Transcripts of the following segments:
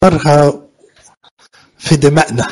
نختارها في دماغنا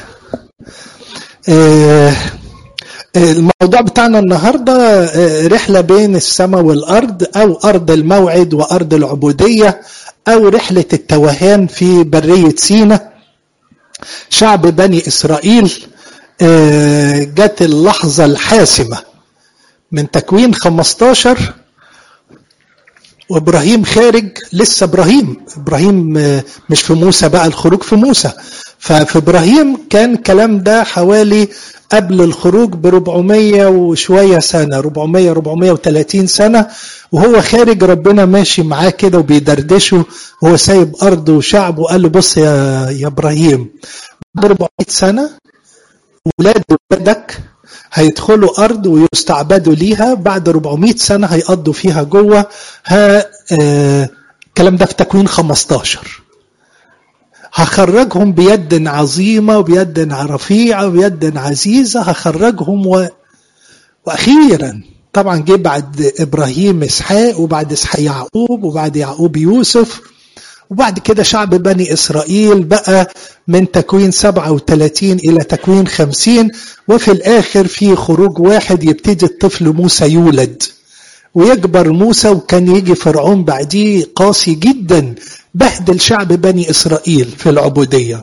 آه، الموضوع بتاعنا النهارده آه، رحله بين السماء والارض او ارض الموعد وارض العبوديه او رحله التوهان في بريه سينا شعب بني اسرائيل آه، جت اللحظه الحاسمه من تكوين 15 وابراهيم خارج لسه ابراهيم ابراهيم آه، مش في موسى بقى الخروج في موسى ففي ابراهيم كان الكلام ده حوالي قبل الخروج ب 400 وشويه سنه 400 430 سنه وهو خارج ربنا ماشي معاه كده وبيدردشه وهو سايب ارضه وشعبه وقال له بص يا يا ابراهيم بعد 400 سنه ولاد ولادك هيدخلوا ارض ويستعبدوا ليها بعد 400 سنه هيقضوا فيها جوه ها آه الكلام ده في تكوين 15 هخرجهم بيد عظيمه وبيد رفيعه وبيد عزيزه هخرجهم و... واخيرا طبعا جه بعد ابراهيم اسحاق وبعد اسحاق يعقوب وبعد يعقوب يوسف وبعد كده شعب بني إسرائيل بقى من تكوين 37 إلى تكوين 50 وفي الآخر في خروج واحد يبتدي الطفل موسى يولد ويكبر موسى وكان يجي فرعون بعديه قاسي جدا بهدل شعب بني إسرائيل في العبودية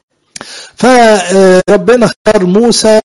فربنا اختار موسى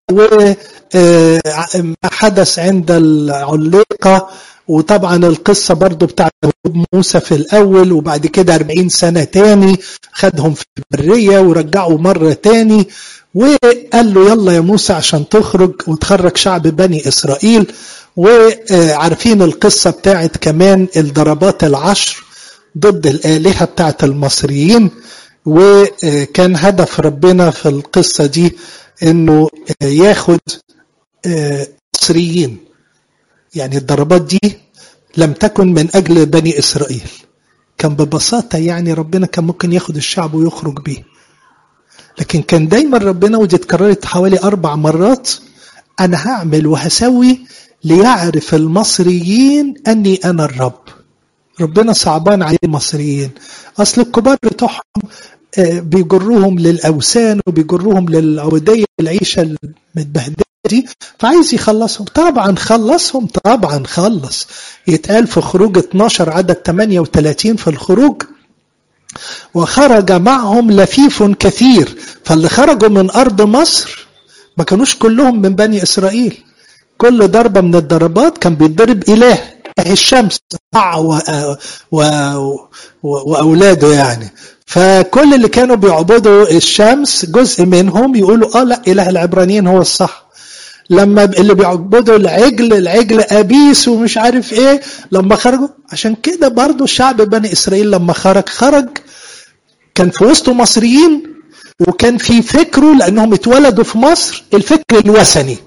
وحدث عند العليقة وطبعا القصة برضو بتاعت موسى في الأول وبعد كده 40 سنة تاني خدهم في البرية ورجعوا مرة تاني وقال له يلا يا موسى عشان تخرج وتخرج شعب بني إسرائيل وعارفين القصة بتاعت كمان الضربات العشر ضد الآلهة بتاعت المصريين وكان هدف ربنا في القصة دي انه ياخد مصريين يعني الضربات دي لم تكن من اجل بني اسرائيل كان ببساطة يعني ربنا كان ممكن ياخد الشعب ويخرج بيه لكن كان دايما ربنا ودي اتكررت حوالي اربع مرات انا هعمل وهسوي ليعرف المصريين اني انا الرب ربنا صعبان عليه المصريين اصل الكبار بتوعهم بيجروهم للاوثان وبيجروهم للعبوديه العيشه المتبهدله دي فعايز يخلصهم طبعا خلصهم طبعا خلص يتقال في خروج 12 عدد 38 في الخروج وخرج معهم لفيف كثير فاللي خرجوا من ارض مصر ما كانوش كلهم من بني اسرائيل كل ضربه من الضربات كان بيتضرب اله الشمس و... و... واولاده يعني فكل اللي كانوا بيعبدوا الشمس جزء منهم يقولوا اه لا اله العبرانيين هو الصح لما اللي بيعبدوا العجل العجل ابيس ومش عارف ايه لما خرجوا عشان كده برضو الشعب بني اسرائيل لما خرج خرج كان في وسطه مصريين وكان في فكره لانهم اتولدوا في مصر الفكر الوثني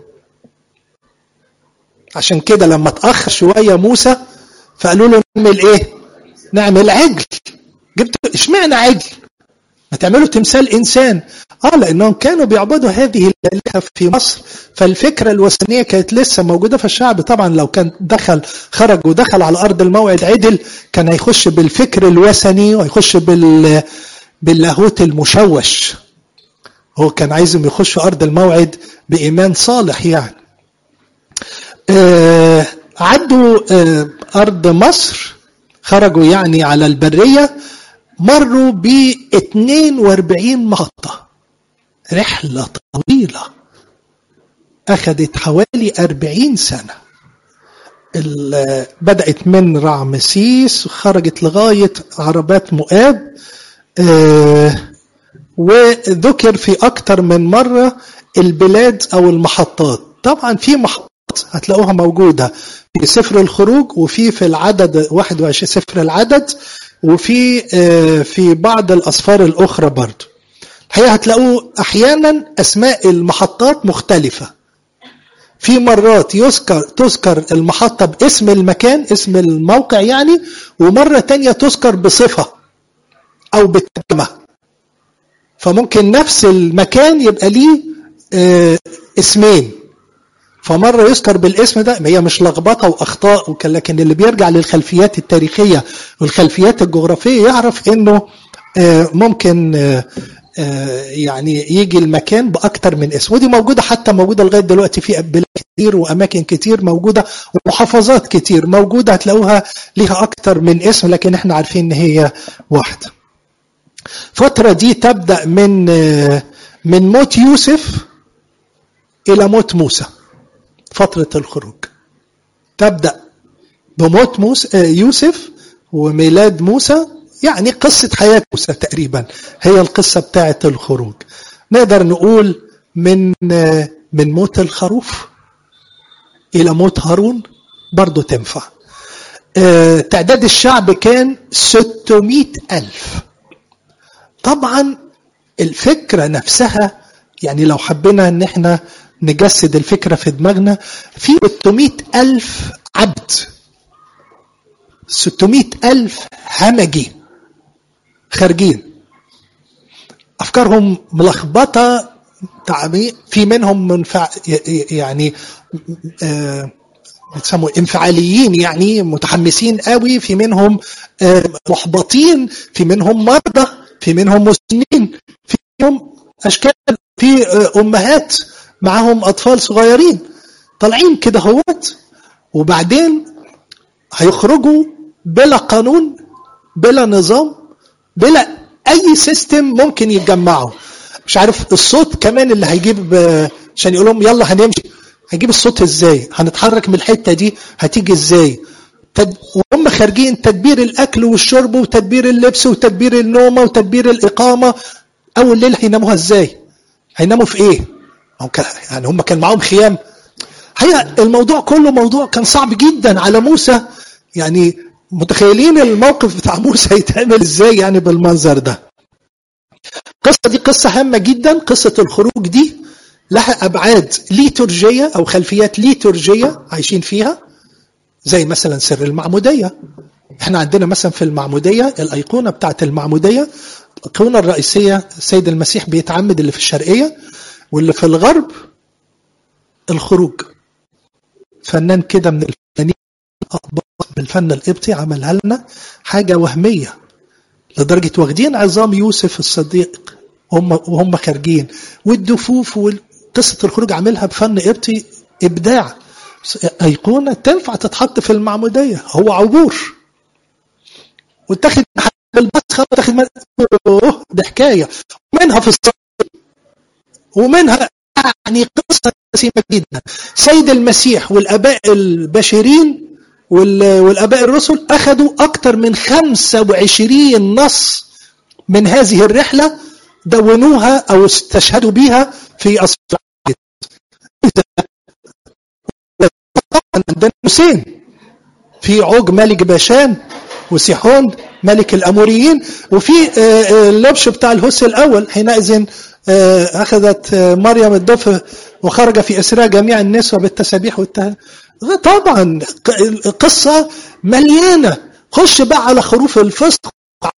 عشان كده لما اتاخر شويه موسى فقالوا له نعمل ايه نعمل عجل جبت اشمعنى عجل ما تعملوا تمثال انسان اه لانهم كانوا بيعبدوا هذه الالهه في مصر فالفكره الوثنيه كانت لسه موجوده في الشعب طبعا لو كان دخل خرج ودخل على ارض الموعد عدل كان هيخش بالفكر الوثني وهيخش بال باللاهوت المشوش هو كان عايزهم يخشوا ارض الموعد بايمان صالح يعني آه عدوا آه ارض مصر خرجوا يعني على البريه مروا ب 42 محطة رحلة طويلة أخذت حوالي 40 سنة بدأت من رعمسيس وخرجت لغاية عربات مؤاب آه وذكر في أكتر من مرة البلاد أو المحطات طبعا في محطات هتلاقوها موجودة في سفر الخروج وفي في العدد 21 سفر العدد وفي في بعض الأسفار الأخرى برضو الحقيقة هتلاقوا أحيانا أسماء المحطات مختلفة في مرات يذكر تذكر المحطة باسم المكان اسم الموقع يعني ومرة تانية تذكر بصفة أو بالترجمة فممكن نفس المكان يبقى ليه اسمين فمرة يذكر بالاسم ده هي مش لخبطة وأخطاء لكن اللي بيرجع للخلفيات التاريخية والخلفيات الجغرافية يعرف إنه ممكن يعني يجي المكان باكتر من اسم ودي موجوده حتى موجوده لغايه دلوقتي في بلاد كتير واماكن كتير موجوده ومحافظات كتير موجوده هتلاقوها ليها اكتر من اسم لكن احنا عارفين ان هي واحده. الفتره دي تبدا من من موت يوسف الى موت موسى. فتره الخروج. تبدا بموت موسى يوسف وميلاد موسى يعني قصة حياة موسى تقريبا هي القصة بتاعة الخروج نقدر نقول من من موت الخروف إلى موت هارون برضه تنفع تعداد الشعب كان 600 ألف طبعا الفكرة نفسها يعني لو حبينا ان احنا نجسد الفكرة في دماغنا في 600 ألف عبد 600 ألف همجي خارجين أفكارهم ملخبطة في منهم منفع يعني آه بيسموا انفعاليين يعني متحمسين قوي في منهم آه محبطين في منهم مرضى في منهم مسنين في منهم اشكال في آه امهات معاهم اطفال صغيرين طالعين كده هوت وبعدين هيخرجوا بلا قانون بلا نظام بلا اي سيستم ممكن يتجمعوا مش عارف الصوت كمان اللي هيجيب عشان يقول لهم يلا هنمشي هيجيب الصوت ازاي هنتحرك من الحته دي هتيجي ازاي تد... وهم خارجين تدبير الاكل والشرب وتدبير اللبس وتدبير النوم وتدبير الاقامه اول ليله هيناموها ازاي هيناموا في ايه يعني هم كان معاهم خيام هي الموضوع كله موضوع كان صعب جدا على موسى يعني متخيلين الموقف بتاع موسى هيتعمل ازاي يعني بالمنظر ده القصة دي قصة هامة جدا قصة الخروج دي لها أبعاد ليتورجية أو خلفيات ليتورجية عايشين فيها زي مثلا سر المعمودية احنا عندنا مثلا في المعمودية الأيقونة بتاعت المعمودية الأيقونة الرئيسية السيد المسيح بيتعمد اللي في الشرقية واللي في الغرب الخروج فنان كده من الفنانين بالفن القبطي عملها لنا حاجة وهمية لدرجة واخدين عظام يوسف الصديق وهم وهم خارجين والدفوف وقصة الخروج عاملها بفن قبطي إبداع أيقونة تنفع تتحط في المعمودية هو عبور وتاخد بالبسخة وتاخد أوه ده حكاية ومنها في الصلاة ومنها يعني قصة سيمة جدا سيد المسيح والآباء البشرين والآباء الرسل أخذوا أكثر من 25 نص من هذه الرحلة دونوها أو استشهدوا بها في أصل عندنا حسين في عوج ملك باشان وسيحون ملك الأموريين وفي اللبش بتاع الهس الأول حينئذ أخذت مريم الضفة وخرج في أسرها جميع النسوة بالتسابيح والتهل طبعا قصة مليانة خش بقى على خروف الفسق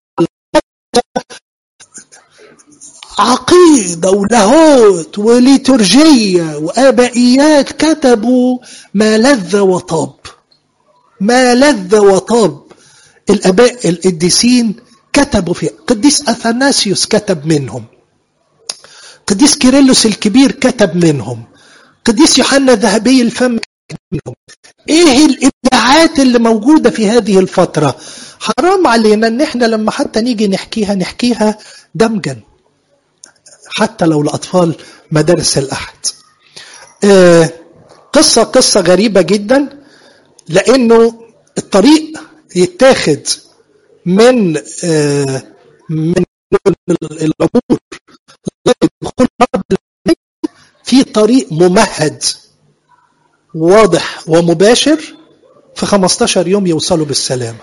عقيدة ولاهوت وليتورجية وآبائيات كتبوا ما لذ وطاب ما لذ وطاب الآباء القديسين كتبوا فيها قديس أثناسيوس كتب منهم قديس كيرلس الكبير كتب منهم قديس يوحنا ذهبي الفم منهم ايه الابداعات اللي موجوده في هذه الفتره حرام علينا ان احنا لما حتى نيجي نحكيها نحكيها دمجا حتى لو لاطفال مدارس الاحد آه قصه قصه غريبه جدا لانه الطريق يتاخد من آه من العبور دخول في طريق ممهد واضح ومباشر في 15 يوم يوصلوا بالسلامة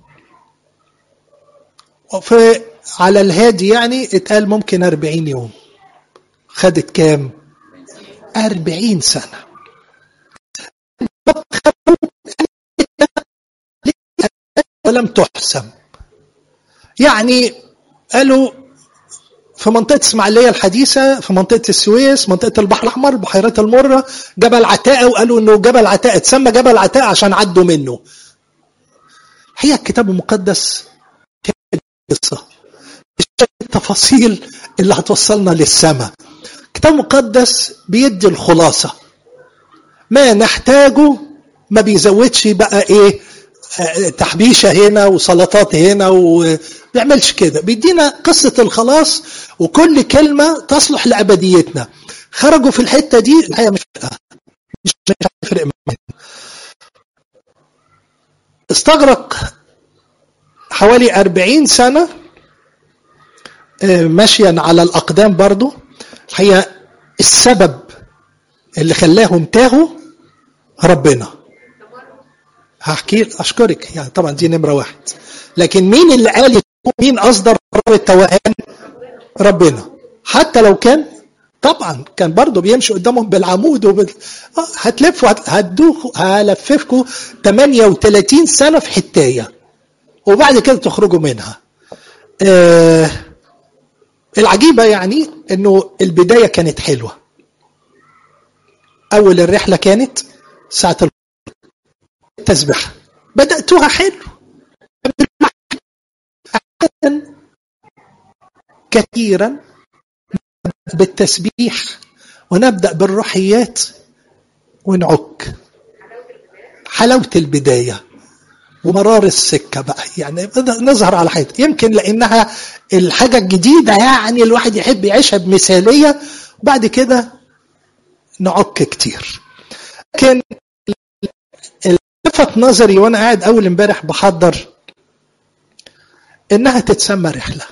وفي على الهادي يعني اتقال ممكن 40 يوم خدت كام 40 سنة ولم تحسم يعني قالوا في منطقة اسماعيلية الحديثة في منطقة السويس منطقة البحر الأحمر بحيرات المرة جبل عتاقة وقالوا إنه جبل عتاقة اتسمى جبل عتاقة عشان عدوا منه هي الكتاب المقدس قصة التفاصيل اللي هتوصلنا للسماء الكتاب المقدس بيدي الخلاصة ما نحتاجه ما بيزودش بقى ايه تحبيشه هنا وسلطات هنا وما بيعملش كده بيدينا قصه الخلاص وكل كلمه تصلح لابديتنا خرجوا في الحته دي الحقيقه مش مش هيفرق معانا استغرق حوالي أربعين سنة ماشيا على الأقدام برضو الحقيقة السبب اللي خلاهم تاهوا ربنا هحكي اشكرك يعني طبعا دي نمره واحد لكن مين اللي قال مين اصدر قرار التوهان ربنا حتى لو كان طبعا كان برضه بيمشي قدامهم بالعمود وبال... آه هتلفوا هتدوخوا هلففكوا 38 سنه في حتايه وبعد كده تخرجوا منها آه العجيبه يعني انه البدايه كانت حلوه اول الرحله كانت ساعه التسبيح بداتوها حلو كثيرا بالتسبيح ونبدا بالروحيات ونعك حلاوه البدايه ومرار السكه بقى يعني نظهر على حاجه يمكن لانها الحاجه الجديده يعني الواحد يحب يعيشها بمثاليه وبعد كده نعك كتير لكن لفت نظري وانا قاعد اول امبارح بحضر انها تتسمى رحله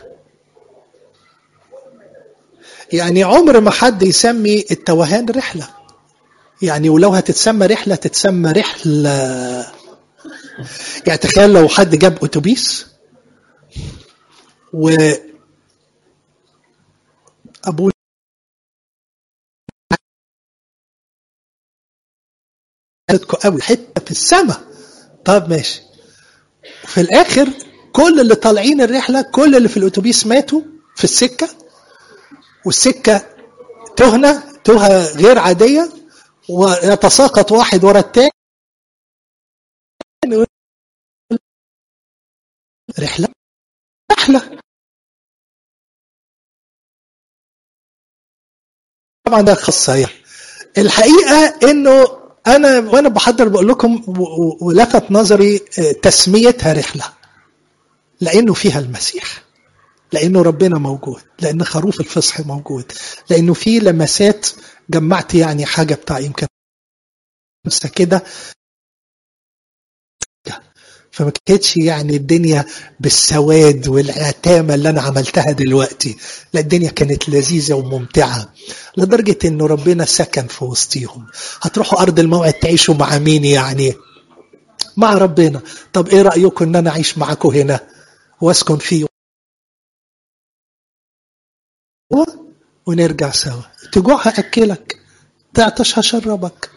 يعني عمر ما حد يسمي التوهان رحله يعني ولو هتتسمى رحله تتسمى رحله يعني تخيل لو حد جاب اتوبيس و ابوه قوي حته في السماء طب ماشي في الاخر كل اللي طالعين الرحله كل اللي في الاتوبيس ماتوا في السكه والسكه تهنه تهه غير عاديه ويتساقط واحد ورا التاني رحله رحله طبعا ده خاصه الحقيقه انه انا وانا بحضر بقول لكم ولفت نظري تسميتها رحله لانه فيها المسيح لانه ربنا موجود لان خروف الفصح موجود لانه في لمسات جمعت يعني حاجه بتاع يمكن كده فما كانتش يعني الدنيا بالسواد والعتامة اللي أنا عملتها دلوقتي لا الدنيا كانت لذيذة وممتعة لدرجة أنه ربنا سكن في وسطيهم هتروحوا أرض الموعد تعيشوا مع مين يعني مع ربنا طب إيه رأيكم أن أنا أعيش معاكم هنا وأسكن فيه ونرجع سوا تجوع هأكلك تعطش هشربك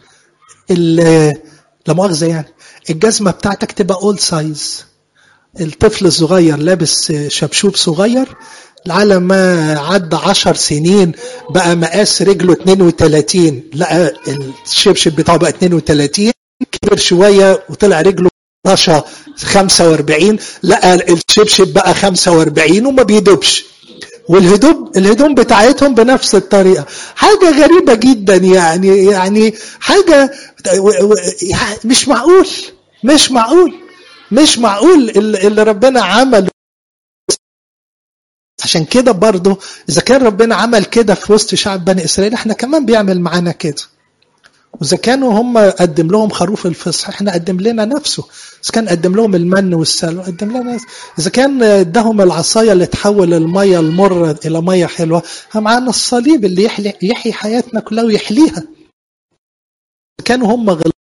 لا مؤاخذة يعني الجزمة بتاعتك تبقى اول سايز الطفل الصغير لابس شبشوب صغير على ما عدى عشر سنين بقى مقاس رجله 32 لقى الشبشب بتاعه بقى 32 كبر شوية وطلع رجله 12 45 لقى الشبشب بقى 45 وما بيدوبش والهدوم الهدوم بتاعتهم بنفس الطريقه حاجه غريبه جدا يعني يعني حاجه مش معقول مش معقول مش معقول اللي ربنا عمله عشان كده برضه اذا كان ربنا عمل كده في وسط شعب بني اسرائيل احنا كمان بيعمل معانا كده واذا كانوا هم قدم لهم خروف الفصح احنا قدم لنا نفسه اذا كان قدم لهم المن والسلوى قدم لنا اذا كان اداهم العصايه اللي تحول الميه المره الى ميه حلوه معانا الصليب اللي يحلي يحيي حياتنا كلها ويحليها كانوا هم غلط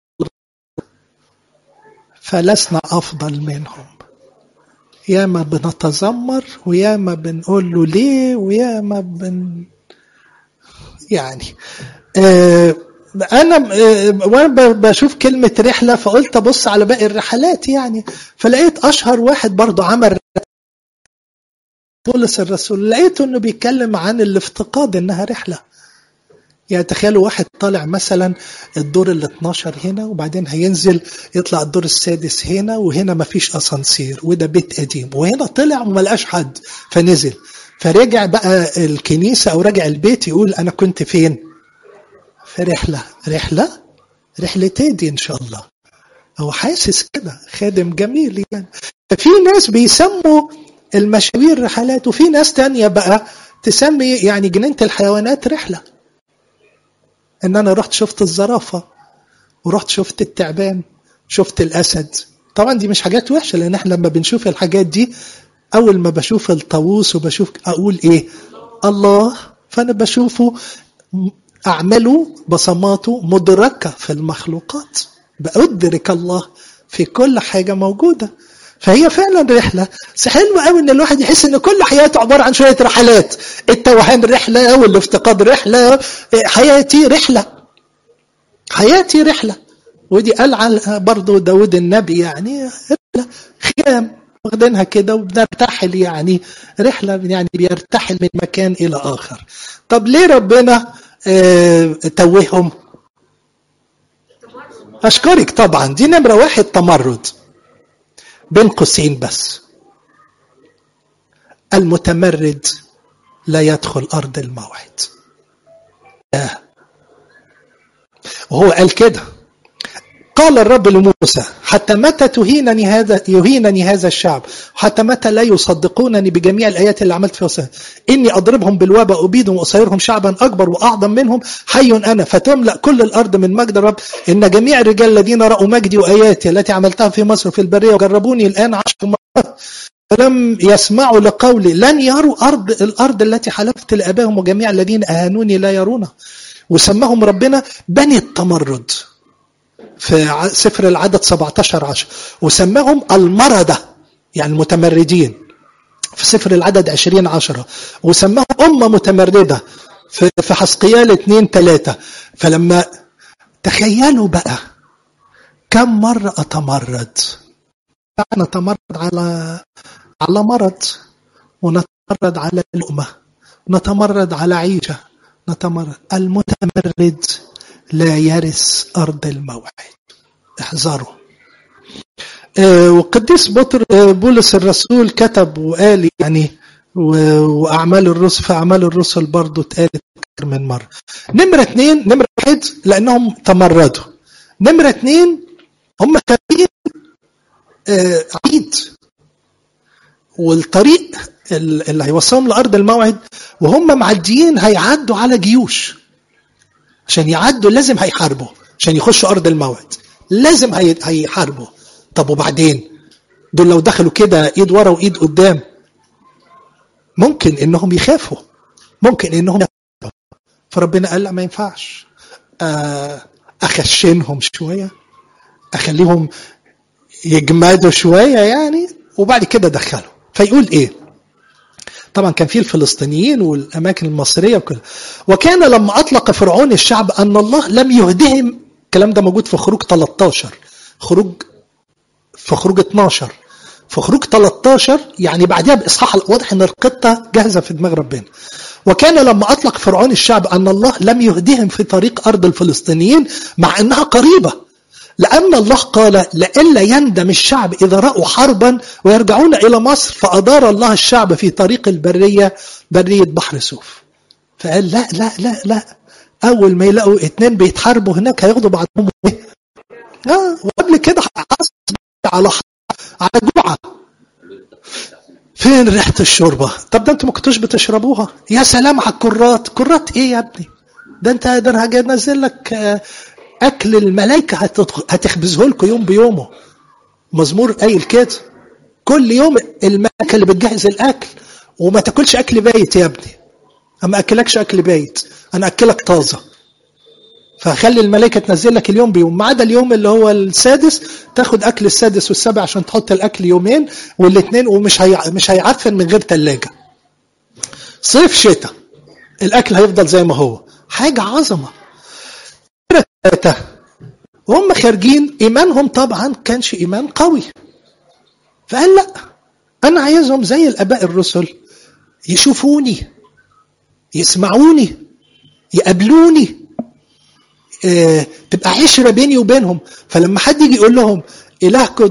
فلسنا افضل منهم ياما بنتذمر وياما بنقول له ليه وياما بن يعني آه انا وانا بشوف كلمه رحله فقلت ابص على باقي الرحلات يعني فلقيت اشهر واحد برضه عمل بولس الرسول لقيته انه بيتكلم عن الافتقاد انها رحله يعني تخيلوا واحد طالع مثلا الدور ال 12 هنا وبعدين هينزل يطلع الدور السادس هنا وهنا ما فيش اسانسير وده بيت قديم وهنا طلع وما لقاش حد فنزل فرجع بقى الكنيسة أو رجع البيت يقول أنا كنت فين في رحلة رحلة رحلة دي إن شاء الله هو حاسس كده خادم جميل يعني ففي ناس بيسموا المشاوير رحلات وفي ناس تانية بقى تسمي يعني جنينة الحيوانات رحلة ان انا رحت شفت الزرافة ورحت شفت التعبان شفت الاسد طبعا دي مش حاجات وحشة لان احنا لما بنشوف الحاجات دي اول ما بشوف الطاووس وبشوف اقول ايه الله فانا بشوفه اعماله بصماته مدركة في المخلوقات بأدرك الله في كل حاجة موجودة فهي فعلا رحلة بس حلو قوي ان الواحد يحس ان كل حياته عبارة عن شوية رحلات التوهان رحلة والافتقاد رحلة حياتي رحلة حياتي رحلة ودي قال على برضه داود النبي يعني رحلة خيام واخدينها كده وبنرتحل يعني رحلة يعني بيرتحل من مكان إلى آخر طب ليه ربنا اه توههم أشكرك طبعا دي نمرة واحد تمرد بين قوسين بس المتمرد لا يدخل أرض الموعد آه. وهو قال كده قال الرب لموسى حتى متى تهينني هذا يهينني هذا الشعب حتى متى لا يصدقونني بجميع الايات اللي عملت في وسط اني اضربهم بالوباء ابيدهم واصيرهم شعبا اكبر واعظم منهم حي انا فتملا كل الارض من مجد الرب ان جميع الرجال الذين راوا مجدي واياتي التي عملتها في مصر في البريه وجربوني الان عشر مرات فلم يسمعوا لقولي لن يروا ارض الارض التي حلفت لابائهم وجميع الذين اهانوني لا يرونها وسماهم ربنا بني التمرد في سفر العدد 17 عشر وسماهم المردة يعني المتمردين في سفر العدد 20 عشرة وسماهم أمة متمردة في, في حسقيال 2 3 فلما تخيلوا بقى كم مرة أتمرد نتمرد على على مرض ونتمرد على لقمة نتمرد على عيشة نتمرد المتمرد لا يرث أرض الموعد احذروا آه وقديس بطر آه بولس الرسول كتب وقال يعني وأعمال الرسل في أعمال الرسل برضه اتقالت أكثر من مرة نمرة اثنين نمرة واحد لأنهم تمردوا نمرة اثنين هم كارهين آه عيد والطريق اللي هيوصلهم لأرض الموعد وهم معديين هيعدوا على جيوش عشان يعدوا لازم هيحاربوا عشان يخشوا ارض الموعد لازم هيحاربوا طب وبعدين دول لو دخلوا كده ايد ورا وايد قدام ممكن انهم يخافوا ممكن انهم يخافوا فربنا قال لا ما ينفعش اخشنهم شويه اخليهم يجمدوا شويه يعني وبعد كده دخلوا فيقول ايه طبعا كان في الفلسطينيين والاماكن المصريه وكده وكان لما اطلق فرعون الشعب ان الله لم يهدهم الكلام ده موجود في خروج 13 خروج في خروج 12 في خروج 13 يعني بعدها باصحاح واضح ان القطه جاهزه في دماغ ربنا وكان لما اطلق فرعون الشعب ان الله لم يهدهم في طريق ارض الفلسطينيين مع انها قريبه لأن الله قال لئلا يندم الشعب إذا رأوا حربا ويرجعون إلى مصر فأدار الله الشعب في طريق البرية برية بحر سوف فقال لا لا لا لا أول ما يلاقوا اتنين بيتحاربوا هناك هياخدوا بعضهم إيه؟ آه وقبل كده على على جوعة فين ريحة الشوربة؟ طب ده انتوا ما كنتوش بتشربوها؟ يا سلام على الكرات، كرات ايه يا ابني؟ ده انت ده انا هاجي انزل لك اكل الملائكه هتخبزه لكم يوم بيومه مزمور قايل كده كل يوم الملائكه اللي بتجهز الاكل وما تاكلش اكل بايت يا ابني اما اكلكش اكل بايت انا اكلك طازه فخلي الملائكه تنزل لك اليوم بيوم ما عدا اليوم اللي هو السادس تاخد اكل السادس والسابع عشان تحط الاكل يومين والاثنين ومش هي... مش هيعفن من غير ثلاجه صيف شتاء الاكل هيفضل زي ما هو حاجه عظمه ثلاثة وهم خارجين إيمانهم طبعا كانش إيمان قوي فقال لا أنا عايزهم زي الآباء الرسل يشوفوني يسمعوني يقابلوني اه تبقى عشرة بيني وبينهم فلما حد يجي يقول لهم إلهكم ده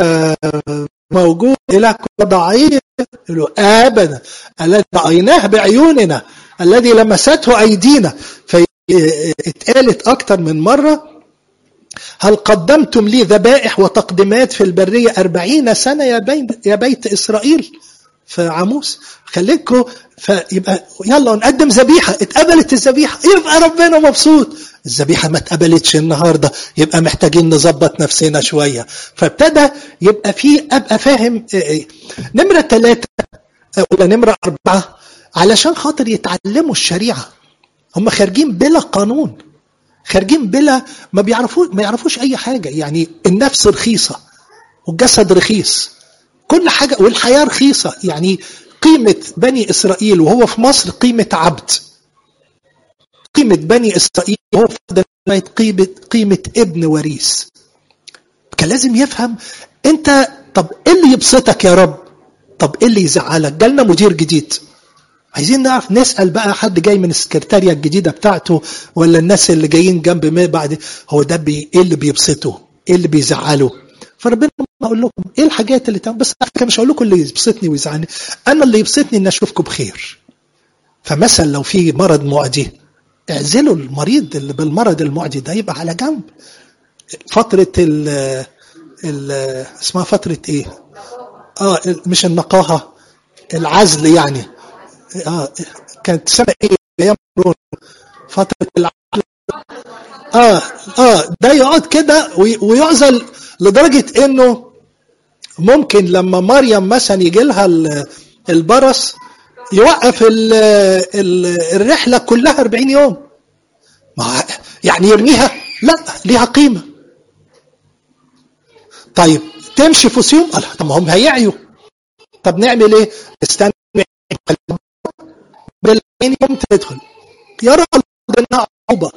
موجود إله ضعيف له ابدا الذي رايناه بعيوننا الذي لمسته ايدينا فاتقالت اكتر من مره هل قدمتم لي ذبائح وتقدمات في البرية أربعين سنة يا, بيت, يا بيت إسرائيل في عاموس خليكم فيبقى يلا نقدم ذبيحة اتقبلت الذبيحة يبقى ربنا مبسوط الذبيحة ما اتقبلتش النهاردة يبقى محتاجين نظبط نفسنا شوية فابتدى يبقى في أبقى فاهم نمرة ثلاثة ولا نمرة أربعة علشان خاطر يتعلموا الشريعة هم خارجين بلا قانون خارجين بلا ما بيعرفوش ما يعرفوش اي حاجه يعني النفس رخيصه والجسد رخيص كل حاجه والحياه رخيصه يعني قيمه بني اسرائيل وهو في مصر قيمه عبد قيمه بني اسرائيل وهو في قيمه قيمه ابن وريث كان لازم يفهم انت طب ايه اللي يبسطك يا رب طب ايه اللي يزعلك جالنا مدير جديد عايزين نعرف نسال بقى حد جاي من السكرتاريه الجديده بتاعته ولا الناس اللي جايين جنب ما بعد هو ده بي ايه اللي بيبسطه؟ ايه اللي بيزعله؟ فربنا اقول لكم ايه الحاجات اللي تعمل بس على مش هقول لكم اللي يبسطني ويزعلني انا اللي يبسطني ان اشوفكم بخير فمثلا لو في مرض معدي اعزلوا المريض اللي بالمرض المعدي ده يبقى على جنب فتره ال ال اسمها فتره ايه؟ اه مش النقاهه العزل يعني اه كانت سنه ايه ايام كورونا فتره العقل اه اه ده يقعد كده ويعزل لدرجه انه ممكن لما مريم مثلا يجي لها البرص يوقف ال ال الرحله كلها 40 يوم ما يعني يرميها لا ليها قيمه طيب تمشي في صيام طب ما هم هيعيوا طب نعمل ايه استنى بالعين يوم تدخل يرى انها عقوبه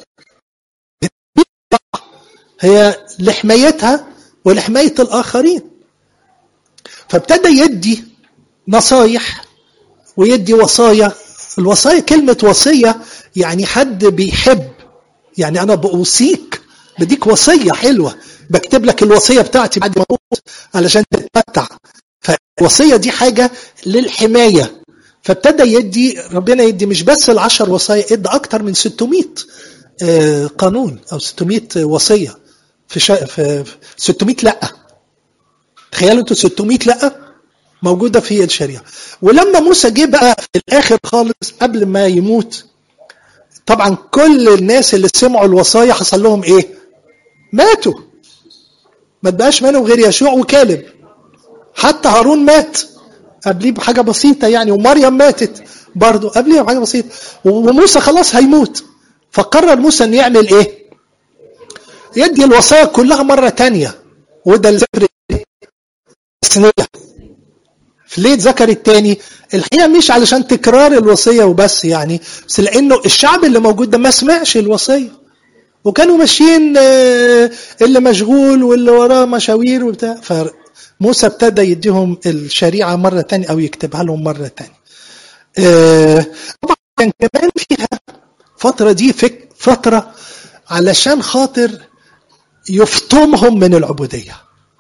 هي لحمايتها ولحمايه الاخرين فابتدى يدي نصايح ويدي وصايا الوصايا كلمة وصية يعني حد بيحب يعني أنا بأوصيك بديك وصية حلوة بكتب لك الوصية بتاعتي بعد ما أموت علشان تتمتع فالوصية دي حاجة للحماية فابتدى يدي ربنا يدي مش بس العشر وصايا ادى اكتر من 600 قانون او 600 وصيه في, شا... في 600 لا تخيلوا انتوا 600 لا موجوده في الشريعه ولما موسى جه بقى في الاخر خالص قبل ما يموت طبعا كل الناس اللي سمعوا الوصايا حصل لهم ايه ماتوا ما تبقاش منهم غير يشوع وكالب حتى هارون مات قبليه بحاجه بسيطه يعني ومريم ماتت برضه قبليه بحاجه بسيطه وموسى خلاص هيموت فقرر موسى انه يعمل ايه؟ يدي الوصايا كلها مره تانية وده الذكر الثانيه ليه ذكر التاني؟ الحقيقه مش علشان تكرار الوصيه وبس يعني بس لانه الشعب اللي موجود ده ما سمعش الوصيه وكانوا ماشيين اللي مشغول واللي وراه مشاوير وبتاع موسى ابتدى يديهم الشريعة مرة تانية أو يكتبها لهم مرة تانية طبعا كان كمان فيها فترة دي فك فترة علشان خاطر يفطمهم من العبودية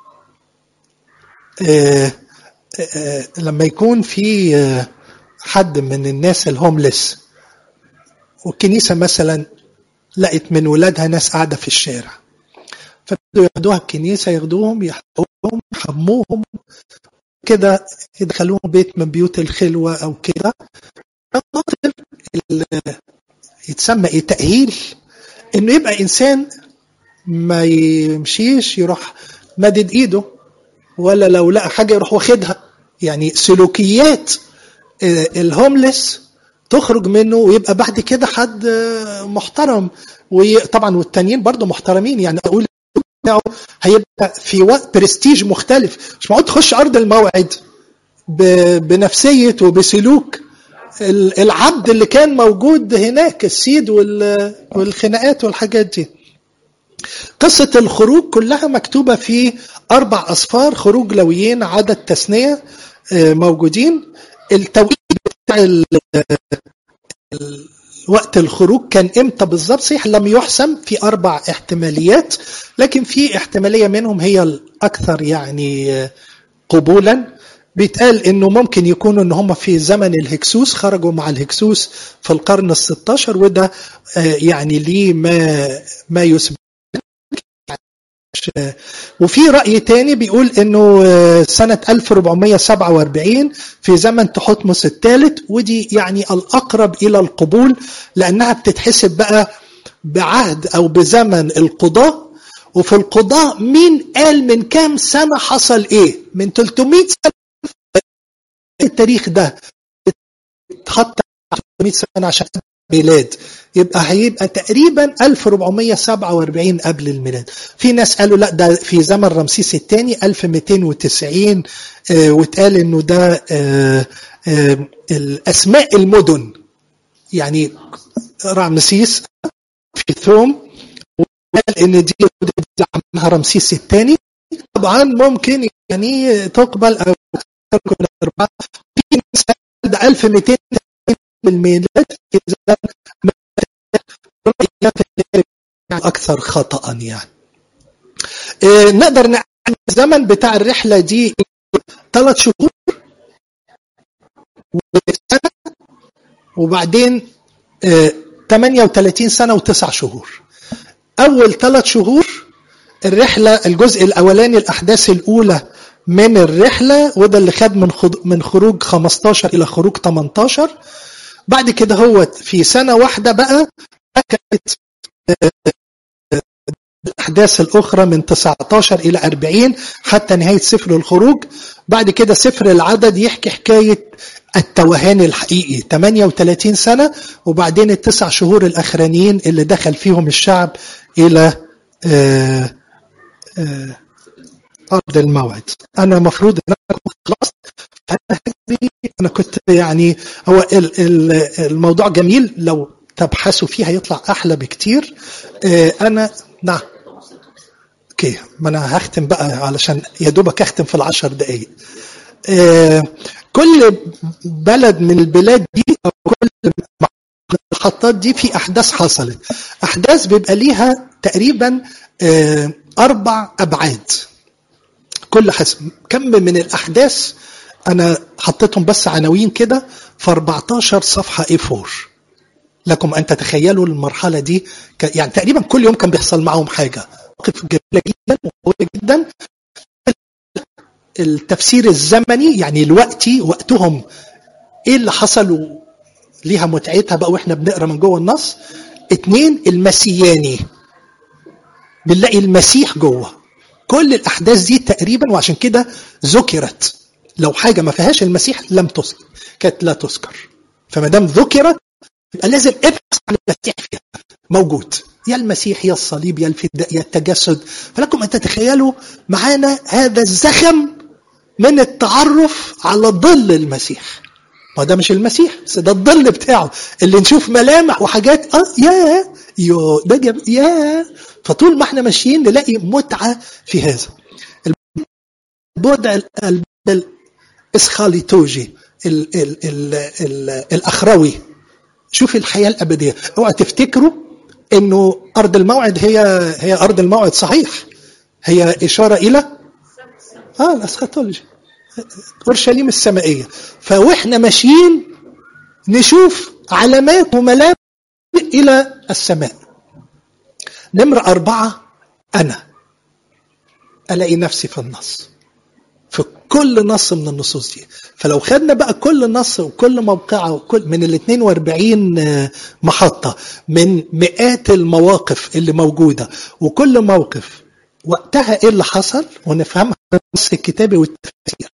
لما يكون في حد من الناس الهوملس والكنيسة مثلا لقت من ولادها ناس قاعدة في الشارع فابتدوا ياخدوها الكنيسة ياخدوهم يحطوهم يحموهم كده يدخلوهم بيت من بيوت الخلوة أو كده يتسمى ايه تأهيل انه يبقى انسان ما يمشيش يروح مدد ايده ولا لو لقى حاجة يروح واخدها يعني سلوكيات الهوملس تخرج منه ويبقى بعد كده حد محترم وطبعا والتانيين برضه محترمين يعني اقول بتاعه هيبقى في وقت برستيج مختلف مش معقول تخش ارض الموعد بنفسيه وبسلوك العبد اللي كان موجود هناك السيد والخناقات والحاجات دي قصة الخروج كلها مكتوبة في أربع أصفار خروج لويين عدد تثنية موجودين التوقيت بتاع وقت الخروج كان امتى بالظبط صحيح لم يحسم في اربع احتماليات لكن في احتماليه منهم هي الاكثر يعني قبولا بيتقال انه ممكن يكونوا ان هم في زمن الهكسوس خرجوا مع الهكسوس في القرن ال16 وده يعني ليه ما ما يثبت وفي رأي تاني بيقول انه سنة 1447 في زمن تحتمس الثالث ودي يعني الأقرب إلى القبول لأنها بتتحسب بقى بعهد أو بزمن القضاء وفي القضاء مين قال من كام سنة حصل ايه من 300 سنة التاريخ ده اتحط 300 سنة عشان ميلاد يبقى هيبقى تقريبا 1447 قبل الميلاد في ناس قالوا لا ده في زمن رمسيس الثاني 1290 آه واتقال انه ده آه آه الاسماء المدن يعني رمسيس في ثوم وقال ان دي عملها رمسيس الثاني طبعا ممكن يعني تقبل او تكون اربعه في ناس ده 1200 الميلاد اذا اكثر خطا يعني إيه نقدر نعمل الزمن بتاع الرحله دي ثلاث شهور وسنه وبعدين إيه 38 سنه وتسع شهور اول ثلاث شهور الرحله الجزء الاولاني الاحداث الاولى من الرحله وده اللي خد من من خروج 15 الى خروج 18 بعد كده هو في سنة واحدة بقى كانت الأحداث الأخرى من 19 إلى 40 حتى نهاية سفر الخروج بعد كده سفر العدد يحكي حكاية التوهان الحقيقي 38 سنة وبعدين التسع شهور الأخرانيين اللي دخل فيهم الشعب إلى آآ آآ أرض الموعد أنا مفروض أن أنا خلصت أنا كنت يعني هو الموضوع جميل لو تبحثوا فيه هيطلع أحلى بكتير أنا نعم اوكي ما انا هختم بقى علشان يا دوبك اختم في العشر دقايق كل بلد من البلاد دي او كل المحطات دي في احداث حصلت احداث بيبقى ليها تقريبا اربع ابعاد كل حسب كم من الاحداث انا حطيتهم بس عناوين كده في 14 صفحه اي 4 لكم ان تتخيلوا المرحله دي يعني تقريبا كل يوم كان بيحصل معاهم حاجه موقف جميله جدا وقويه جدا التفسير الزمني يعني الوقتي وقتهم ايه اللي حصل ليها متعتها بقى واحنا بنقرا من جوه النص اتنين المسياني بنلاقي المسيح جوه كل الاحداث دي تقريبا وعشان كده ذكرت لو حاجه ما فيهاش المسيح لم تذكر كانت لا تذكر فما دام ذكرت يبقى لازم ابحث عن المسيح فيها موجود يا المسيح يا الصليب يا الفداء يا التجسد فلكم ان تتخيلوا معانا هذا الزخم من التعرف على ظل المسيح ما ده مش المسيح بس ده الظل بتاعه اللي نشوف ملامح وحاجات اه يا يو ده جم... يا فطول ما احنا ماشيين نلاقي متعه في هذا البعد الاسخاليتوجي ال ال ال ال الاخروي شوف الحياه الابديه اوعى تفتكروا انه ارض الموعد هي هي ارض الموعد صحيح هي اشاره الى اه الاسخاتولوجي اورشليم السمائيه فواحنا ماشيين نشوف علامات وملامح الى السماء نمرة أربعة أنا ألاقي نفسي في النص في كل نص من النصوص دي فلو خدنا بقى كل نص وكل موقعة وكل من ال 42 محطة من مئات المواقف اللي موجودة وكل موقف وقتها ايه اللي حصل ونفهمها النص الكتابي والتفسير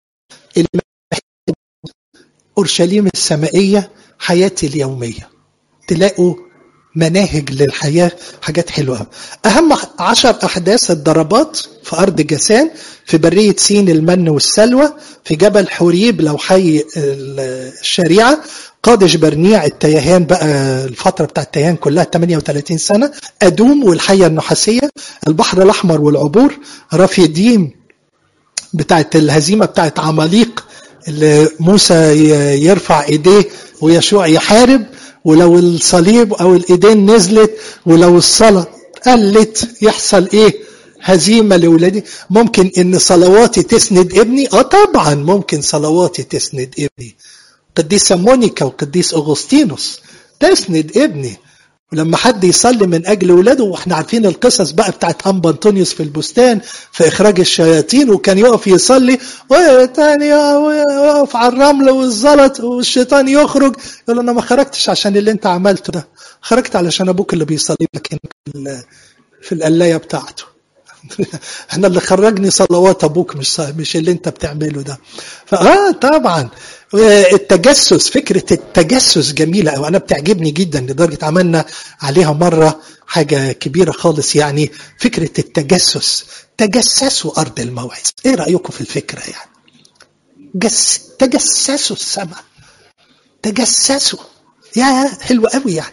اورشليم السمائيه حياتي اليوميه تلاقوا مناهج للحياه حاجات حلوه اهم عشر احداث الضربات في ارض جسان في بريه سين المن والسلوى في جبل حوريب لو حي الشريعه قادش برنيع التيهان بقى الفتره بتاع التيهان كلها 38 سنه ادوم والحيه النحاسيه البحر الاحمر والعبور رافيديم بتاعت الهزيمه بتاعت عماليق اللي موسى يرفع ايديه ويشوع يحارب ولو الصليب او الايدين نزلت ولو الصلاه قلت يحصل ايه هزيمه لاولادي ممكن ان صلواتي تسند ابني اه طبعا ممكن صلواتي تسند ابني قديسه مونيكا وقديس اغسطينوس تسند ابني ولما حد يصلي من اجل ولاده واحنا عارفين القصص بقى بتاعت انبا انطونيوس في البستان في اخراج الشياطين وكان يقف يصلي وتاني يقف على الرمل والزلط والشيطان يخرج يقول له انا ما خرجتش عشان اللي انت عملته ده خرجت علشان ابوك اللي بيصلي لك في القلايه بتاعته احنا اللي خرجني صلوات ابوك مش مش اللي انت بتعمله ده فاه طبعا التجسس فكرة التجسس جميلة أو أنا بتعجبني جدا لدرجة عملنا عليها مرة حاجة كبيرة خالص يعني فكرة التجسس تجسسوا أرض الموعظ إيه رأيكم في الفكرة يعني جس تجسسوا السماء تجسسوا يا حلو قوي يعني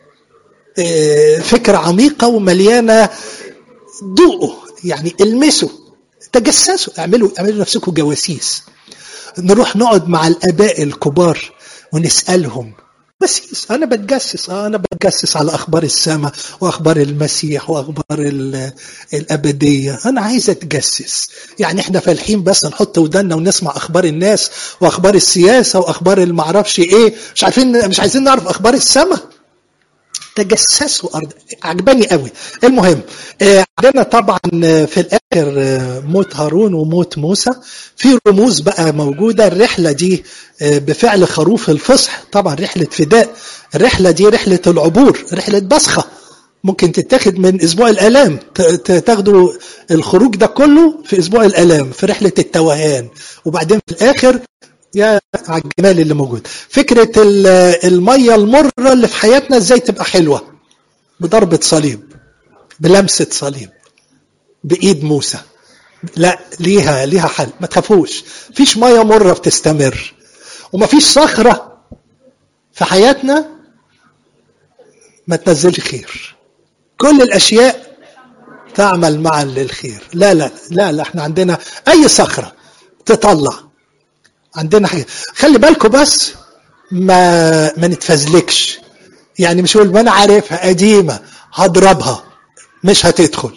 فكرة عميقة ومليانة ذوقوا يعني المسوا تجسسوا اعملوا اعملوا نفسكم جواسيس نروح نقعد مع الاباء الكبار ونسالهم بسيس انا بتجسس اه انا بتجسس على اخبار السماء واخبار المسيح واخبار الابديه انا عايز اتجسس يعني احنا فالحين بس نحط ودنا ونسمع اخبار الناس واخبار السياسه واخبار المعرفش ايه مش عارفين مش عايزين نعرف اخبار السماء تجسسوا ارض عجباني قوي المهم عندنا طبعا في الاخر موت هارون وموت موسى في رموز بقى موجوده الرحله دي بفعل خروف الفصح طبعا رحله فداء الرحله دي رحله العبور رحله بصخه ممكن تتاخد من اسبوع الالام تاخدوا الخروج ده كله في اسبوع الالام في رحله التوهان وبعدين في الاخر يا على الجمال اللي موجود فكرة المية المرة اللي في حياتنا ازاي تبقى حلوة بضربة صليب بلمسة صليب بإيد موسى لا ليها ليها حل ما تخافوش فيش مية مرة بتستمر وما فيش صخرة في حياتنا ما تنزلش خير كل الأشياء تعمل معا للخير لا لا لا لا احنا عندنا أي صخرة تطلع عندنا حاجه خلي بالكم بس ما ما نتفزلكش يعني مش اقول ما انا عارفها قديمه هضربها مش هتدخل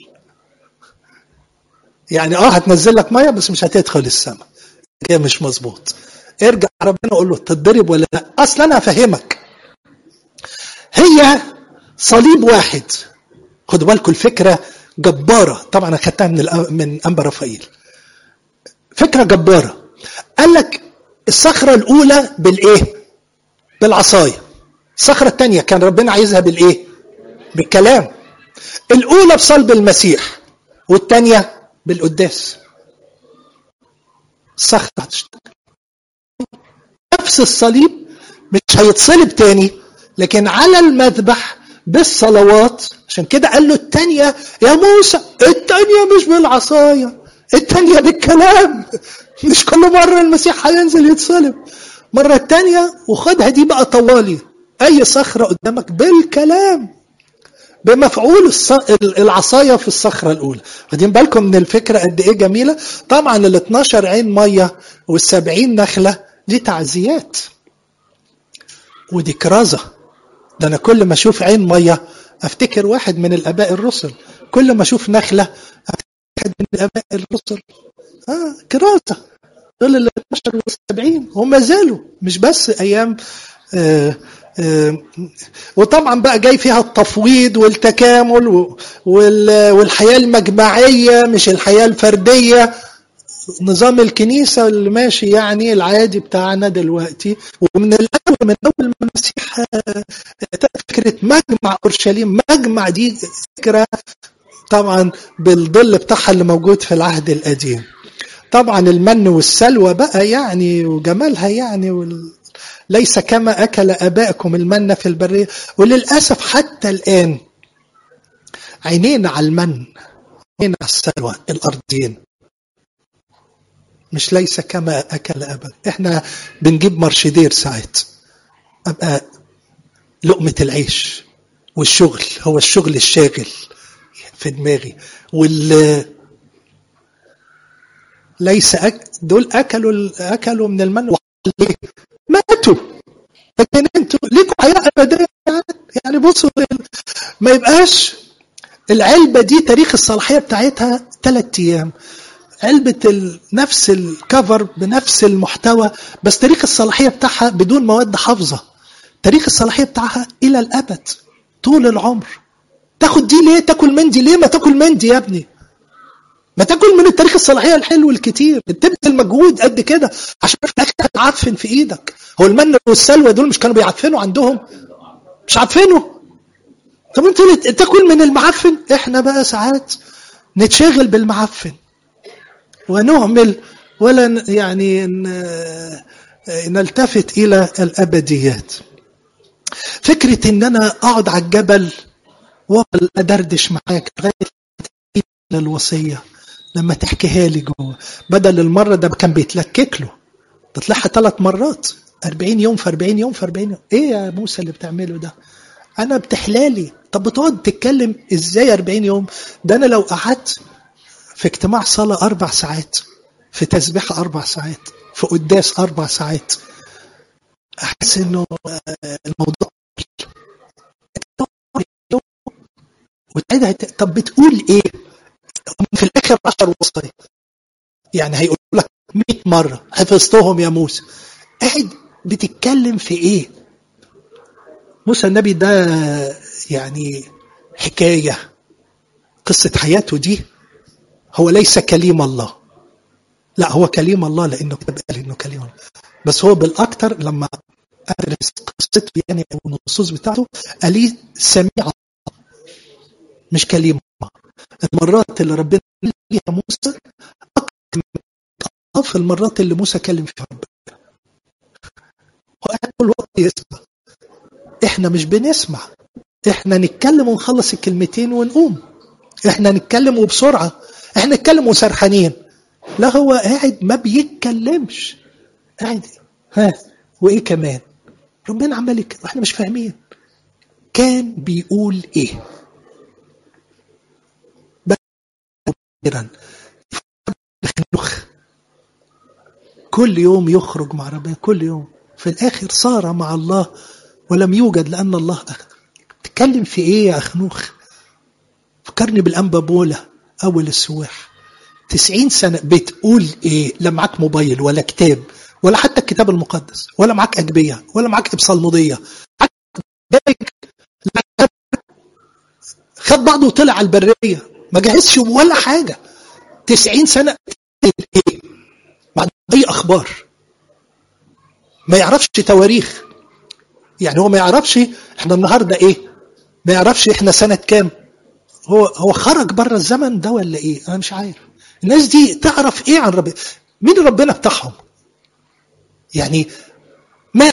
يعني اه هتنزل لك ميه بس مش هتدخل السماء كده مش مظبوط ارجع ربنا قول له تتضرب ولا لا اصلا انا افهمك هي صليب واحد خدوا بالكم الفكره جباره طبعا انا خدتها من من انبا رفائيل فكره جباره قال لك الصخرة الأولى بالإيه؟ بالعصاية. الصخرة الثانية كان ربنا عايزها بالإيه؟ بالكلام. الأولى بصلب المسيح والثانية بالقداس. الصخرة هتشتغل. نفس الصليب مش هيتصلب تاني لكن على المذبح بالصلوات عشان كده قال له الثانية يا موسى الثانية مش بالعصاية الثانية بالكلام مش كل مرة المسيح هينزل يتصلب مرة التانية وخدها دي بقى طوالي أي صخرة قدامك بالكلام بمفعول العصاية في الصخرة الأولى واخدين بالكم من الفكرة قد إيه جميلة طبعا ال 12 عين مية وال 70 نخلة دي تعزيات ودي كرازة ده أنا كل ما أشوف عين مية أفتكر واحد من الآباء الرسل كل ما أشوف نخلة أفتكر واحد من الآباء الرسل آه كرازة دول ال 12 وال 70 هم زالوا مش بس أيام آه آه وطبعا بقى جاي فيها التفويض والتكامل والحياة المجمعية مش الحياة الفردية نظام الكنيسة اللي ماشي يعني العادي بتاعنا دلوقتي ومن الأول من أول ما المسيح فكرة مجمع أورشليم مجمع دي فكرة طبعا بالظل بتاعها اللي موجود في العهد القديم طبعا المن والسلوى بقى يعني وجمالها يعني وال... ليس كما أكل أبائكم المن في البرية وللأسف حتى الآن عينينا على المن عينينا على السلوى الأرضين مش ليس كما أكل أبا احنا بنجيب مرشدير ساعات أبقى لقمة العيش والشغل هو الشغل الشاغل في دماغي وال ليس أك... دول اكلوا اكلوا من المن ليه؟ ماتوا لكن انتوا ليكوا حياه ابديه يعني يعني بصوا ما يبقاش العلبه دي تاريخ الصلاحيه بتاعتها ثلاث ايام علبة نفس الكفر بنفس المحتوى بس تاريخ الصلاحية بتاعها بدون مواد حافظة تاريخ الصلاحية بتاعها إلى الأبد طول العمر تاخد دي ليه تاكل من دي ليه ما تاكل من دي يا ابني ما تاكل من التاريخ الصلاحية الحلو الكتير بتبذل مجهود قد كده عشان في الاخر تعفن في ايدك هو المن والسلوى دول مش كانوا بيعفنوا عندهم مش عارفينه طب انت تاكل من المعفن احنا بقى ساعات نتشغل بالمعفن ونهمل ولا يعني نلتفت الى الابديات فكره ان انا اقعد على الجبل وافضل ادردش معاك لغايه الوصيه لما تحكيها لي جوه بدل المره ده كان بيتلكك له تطلعها ثلاث مرات 40 يوم في 40 يوم في 40 يوم ايه يا موسى اللي بتعمله ده انا بتحلالي طب بتقعد تتكلم ازاي 40 يوم ده انا لو قعدت في اجتماع صلاة أربع ساعات في تسبيحة أربع ساعات في قداس أربع ساعات أحس إنه الموضوع وتعيدها طب بتقول إيه؟ في الآخر 10 وصايا يعني هيقول لك 100 مرة حفظتهم يا موسى قاعد بتتكلم في إيه؟ موسى النبي ده يعني حكاية قصة حياته دي هو ليس كليم الله لا هو كليم الله لانه كتب قال انه كليم الله بس هو بالاكثر لما ادرس قصته يعني او النصوص بتاعته قال لي سميع مش كليم الله المرات اللي ربنا ليها موسى اكثر في المرات اللي موسى كلم فيها ربنا وقاعد كل وقت يسمع احنا مش بنسمع احنا نتكلم ونخلص الكلمتين ونقوم احنا نتكلم وبسرعه احنا نتكلم وسرحانين لا هو قاعد ما بيتكلمش قاعد ها وايه كمان ربنا عمال كده احنا مش فاهمين كان بيقول ايه كل يوم يخرج مع ربنا كل يوم في الاخر صار مع الله ولم يوجد لان الله اخذ تتكلم في ايه يا اخنوخ فكرني بالانبا بولا أول السواح تسعين سنة بتقول إيه لا معاك موبايل ولا كتاب ولا حتى الكتاب المقدس ولا معاك أجبية ولا معاك إبصالمودية خد بعضه وطلع على البرية ما جهزش ولا حاجة تسعين سنة إيه بعد أي أخبار ما يعرفش تواريخ يعني هو ما يعرفش احنا النهارده ايه ما يعرفش احنا سنة كام هو هو خرج بره الزمن ده ولا ايه؟ انا مش عارف. الناس دي تعرف ايه عن ربنا؟ مين ربنا بتاعهم؟ يعني ما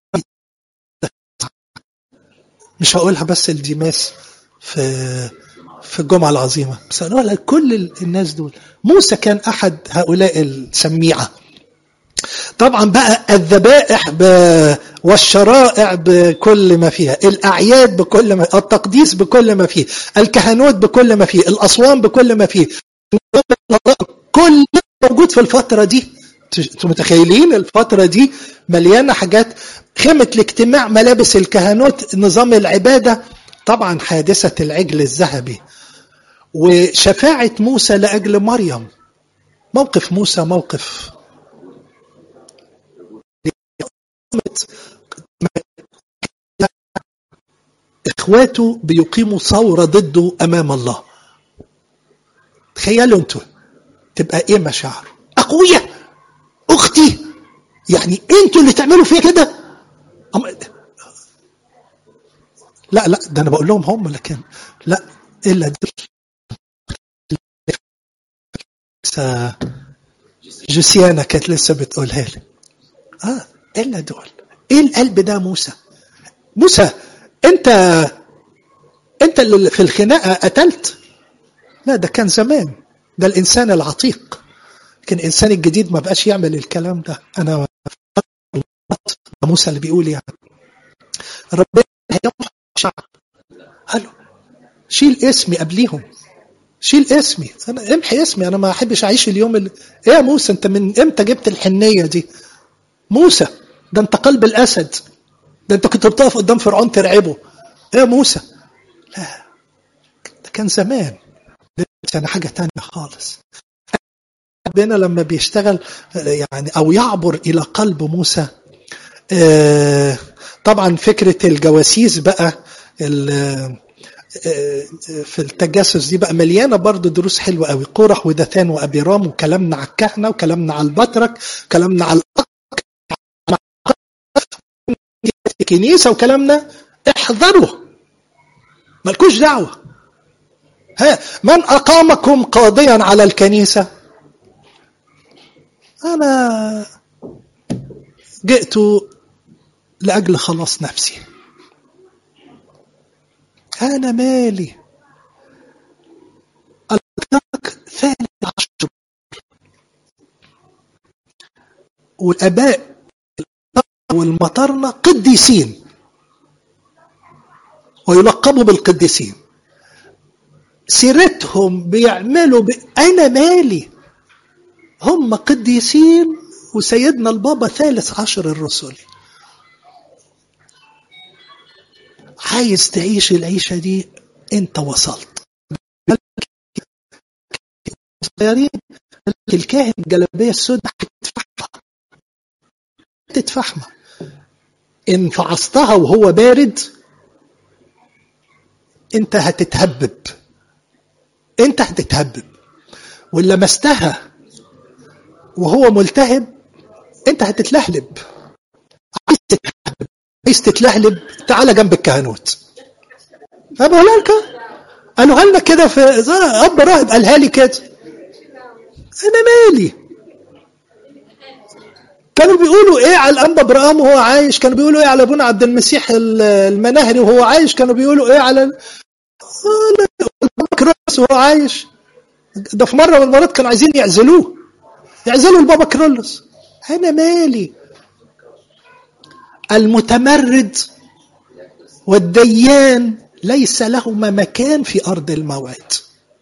مش هقولها بس لديماس في في الجمعة العظيمة بس هقولها لكل الناس دول موسى كان أحد هؤلاء السميعة طبعا بقى الذبائح ب... والشرائع بكل ما فيها الأعياد بكل ما التقديس بكل ما فيه الكهنوت بكل ما فيه الأصوام بكل ما فيه كل موجود في الفترة دي انتوا متخيلين الفترة دي مليانة حاجات خيمة الاجتماع ملابس الكهنوت نظام العبادة طبعا حادثة العجل الذهبي وشفاعة موسى لأجل مريم موقف موسى موقف اخواته بيقيموا ثورة ضده امام الله تخيلوا انتوا تبقى ايه مشاعره اخويا اختي يعني انتوا اللي تعملوا فيا كده أم... لا لا ده انا بقول لهم هم لكن لا الا دول جوسيانا كانت لسه بتقولها لي اه الا دول ايه القلب ده موسى موسى انت انت اللي في الخناقه قتلت لا ده كان زمان ده الانسان العتيق لكن الانسان الجديد ما بقاش يعمل الكلام ده انا موسى اللي بيقول يعني ربنا هيمحو شعب قالوا شيل اسمي قبليهم شيل اسمي انا امحي اسمي انا ما احبش اعيش اليوم اللي ايه يا موسى انت من امتى جبت الحنيه دي موسى ده انت قلب الاسد ده انت كنت بتقف قدام فرعون ترعبه ايه يا موسى لا ده كان زمان كان حاجة تانية خالص ربنا لما بيشتغل يعني او يعبر الى قلب موسى آه، طبعا فكرة الجواسيس بقى ال- آه، في التجسس دي بقى مليانه برضه دروس حلوه قوي قرح ودثان وابيرام وكلامنا على الكهنه وكلامنا على البطرك وكلامنا على الكنيسه وكلامنا احذروا مالكوش دعوه ها من اقامكم قاضيا على الكنيسه انا جئت لاجل خلاص نفسي انا مالي الاتراك ثالث عشر والاباء والمطرنه قديسين ويلقبوا بالقديسين سيرتهم بيعملوا ب... انا مالي هم قديسين وسيدنا البابا ثالث عشر الرسل عايز تعيش العيشة دي انت وصلت صغيرين الكاهن الجلابية السوداء هتتفحمها هتتفحمها ان فعصتها وهو بارد انت هتتهبب انت هتتهبب وان لمستها وهو ملتهب انت هتتلهلب عايز تتلهلب عايز تتلهلب تعالى جنب الكهنوت فبقولها لك قالوها لنا كده في اب راهب قالها لي كده انا مالي كانوا بيقولوا ايه على الانبا ابراهام وهو عايش كانوا بيقولوا ايه على ابونا عبد المسيح المناهري وهو عايش كانوا بيقولوا ايه على كرولوس وهو عايش ده في مره من المرات كانوا عايزين يعزلوه يعزلوا البابا كرولوس انا مالي المتمرد والديان ليس لهما مكان في ارض الموعد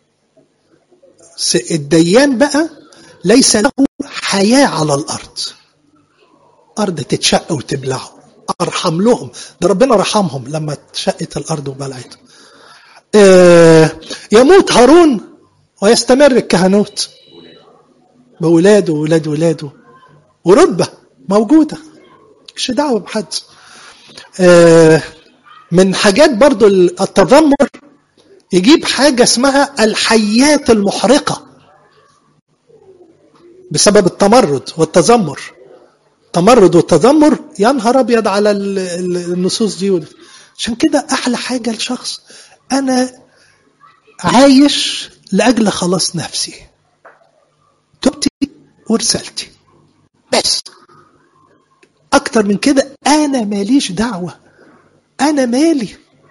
الديان بقى ليس له حياه على الارض ارض تتشق وتبلعه ارحم لهم ده ربنا رحمهم لما اتشقت الارض وبلعتهم آه يموت هارون ويستمر الكهنوت بولاده وولاد ولاده ورتبه موجوده مش دعوه بحد آه من حاجات برضو التذمر يجيب حاجه اسمها الحيات المحرقه بسبب التمرد والتذمر تمرد والتذمر يا نهار ابيض على النصوص دي عشان كده احلى حاجه لشخص انا عايش لاجل خلاص نفسي توبتي ورسالتي بس اكتر من كده انا ماليش دعوه انا مالي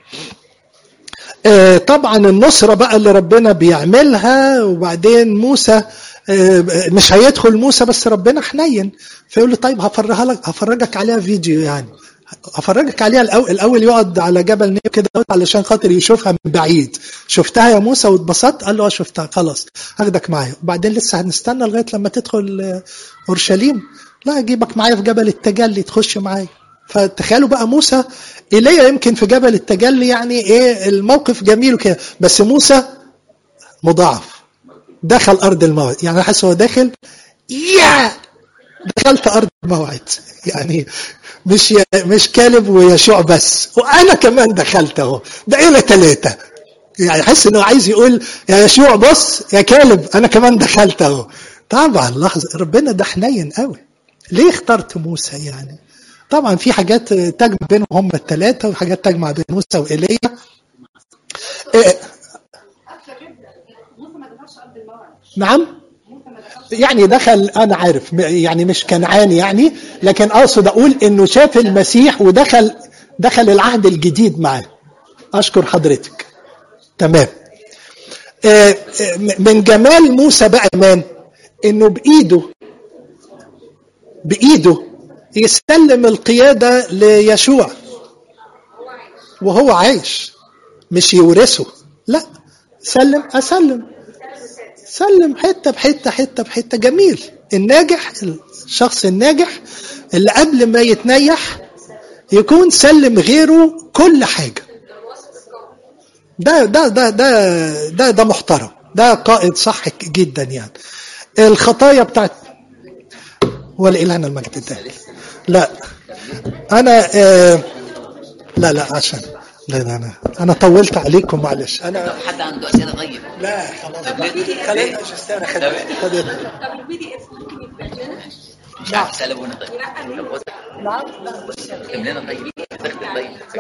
آه طبعا النصره بقى اللي ربنا بيعملها وبعدين موسى آه مش هيدخل موسى بس ربنا حنين فيقول له طيب هفرجها لك هفرجك عليها فيديو يعني هفرجك عليها الاول الاول يقعد على جبل نيب كده علشان خاطر يشوفها من بعيد شفتها يا موسى واتبسطت قال له اه شفتها خلاص هاخدك معايا وبعدين لسه هنستنى لغايه لما تدخل اورشليم لا اجيبك معايا في جبل التجلي تخش معايا فتخيلوا بقى موسى ايليا يمكن في جبل التجلي يعني ايه الموقف جميل وكده بس موسى مضاعف دخل ارض الموعد يعني حاسس هو داخل يا دخلت ارض الموعد يعني مش مش كالب ويشوع بس وانا كمان دخلت اهو بقينا ثلاثه يعني حس انه عايز يقول يا يشوع بص يا كالب انا كمان دخلت اهو طبعا لحظه ربنا ده حنين قوي ليه اخترت موسى يعني طبعا في حاجات تجمع بينهم هم الثلاثه وحاجات تجمع بين موسى وايليا إيه نعم يعني دخل انا عارف يعني مش كنعاني يعني لكن اقصد اقول انه شاف المسيح ودخل دخل العهد الجديد معاه اشكر حضرتك تمام من جمال موسى بقى كمان انه بايده بايده يسلم القياده ليشوع وهو عايش مش يورثه لا سلم اسلم سلم حته بحته حته بحته جميل الناجح الشخص الناجح اللي قبل ما يتنيح يكون سلم غيره كل حاجة ده ده ده ده ده, ده محترم ده قائد صح جدا يعني الخطايا بتاعت ولإلهنا المجد الدائم لا أنا آه لا لا عشان لا لا أنا أنا طولت عليكم معلش أنا حد عنده اسئله طيب لا خلاص خلينا أجستانا خلينا طب البي دي اف ممكن يتبقى لنا؟ مش عارف سالبونا طيب لا طب بص، كمل لنا طيب تختم طيب